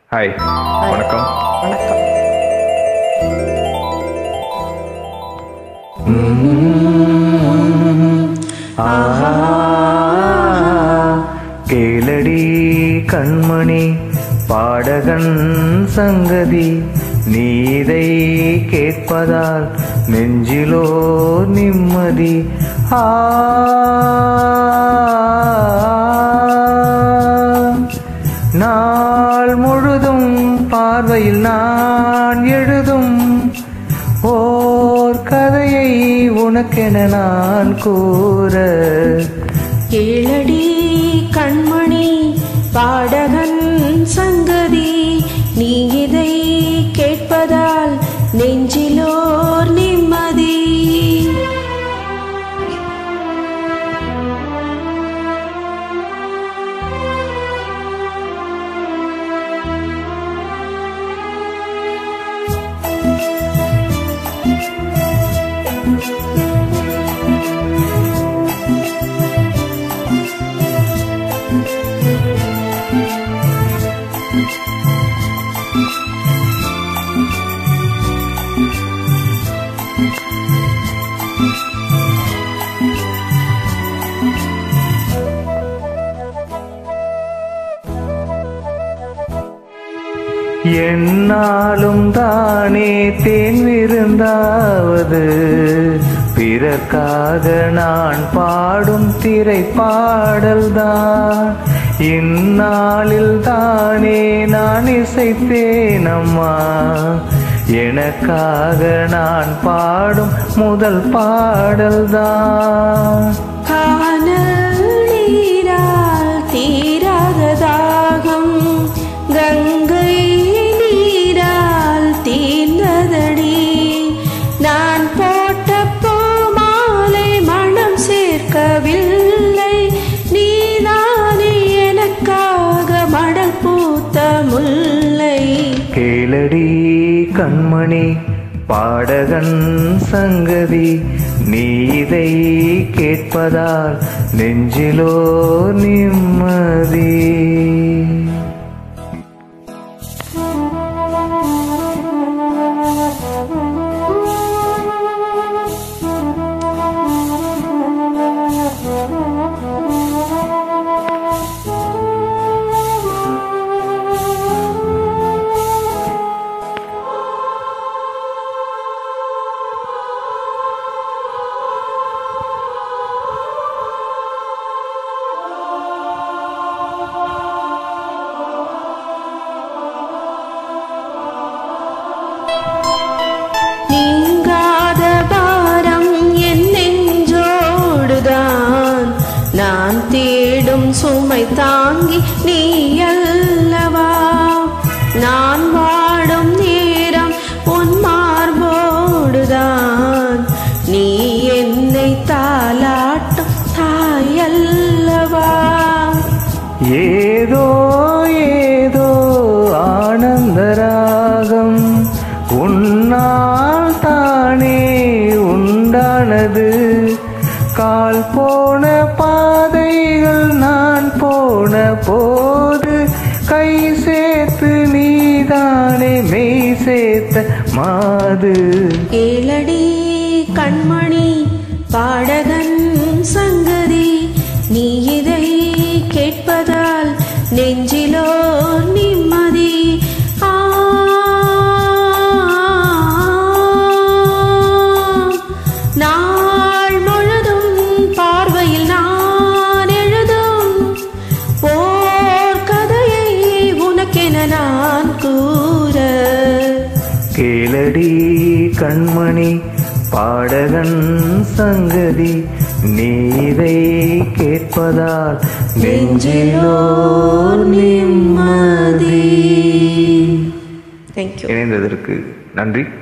hi வணக்கம் வணக்கம் கேளடி கண்மணி பாடகன் சங்கதி நீதை கேட்பதால் நெஞ்சிலோ நிம்மதி ஆ நாள் முழுதும் பார்வையில் நான் எழுதும் ஓர் கதையை உனக்கென நான் கூற கேளடி கண்மணி பாடகன் சங்கதி நீ இதை கேட்பதால் நெஞ்சிலோர் நிம்மதி என்னாலும் தானே தேன் விருந்தாவது பிறர்க்காக நான் பாடும் திரை பாடல்தான் இந்நாளில் தானே நான் இசைத்தேன் அம்மா எனக்காக நான் பாடும் முதல் பாடல்தான் காணல் நீரால் தீராத தாகம் கங்கை நீரால் தீர்ந்ததடி நான் போட்ட பூமாலை மனம் சேர்க்கவில்லை நீதானே எனக்காக மடல் பூத்த முல்லை கேளடி கண்மணி பாடகன் சங்கதி நீ இதை கேட்பதால் நெஞ்சிலோ நிம்மதி நீங்காத பாரம் என் நெஞ்சோடுதான் நான் தேடும் சுமை தாங்கி நீ அல்லவா நான் வாடும் நேரம் உன் மார்போடுதான் நீ என்னை தாலாட்டும் தாயல்லவா ஏதோ ஏதோ ஆனந்தராகம் உன்னால் தானே உண்டானது கால் போன பாதைகள் நான் போன போது கை சேர்த்து நீதானே மெய் சேர்த்த மாது ஏழடி கண்மணி பாடகன் சங்கதி நீ இதை கேட்பதால் நெஞ்சிலோ நிம்மதி ஆ, நாள் முழுதும் பார்வையில் நான் எழுதும் ஓர் கதையை உனக்கென நான் கூற கேளடி கண்மணி பாடகன் சங்கதி நீதை கேட்பதால் நெஞ்சிலோ நிம்மதி தேங்க்யூ இணைந்ததற்கு நன்றி